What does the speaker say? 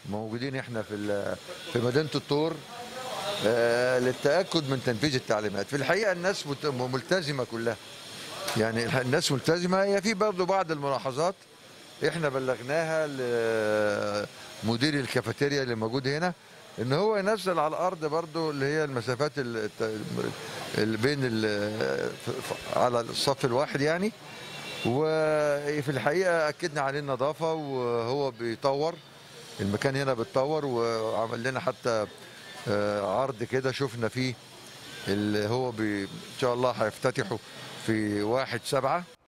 موجودين احنا في ال- في مدينه الطور آه، للتاكد من تنفيذ التعليمات في الحقيقه الناس مت- ملتزمه كلها يعني الناس ملتزمه هي في برضه بعض الملاحظات احنا بلغناها لمدير الكافيتيريا اللي موجود هنا ان هو ينزل على الارض برضه اللي هي المسافات ال- الت- ال- بين ال- ف- على الصف الواحد يعني وفي الحقيقه اكدنا عليه النظافه وهو بيطور المكان هنا بيتطور وعمل لنا حتى آه، عرض كده شفنا فيه اللي هو بي ان شاء الله هيفتتحه في واحد سبعة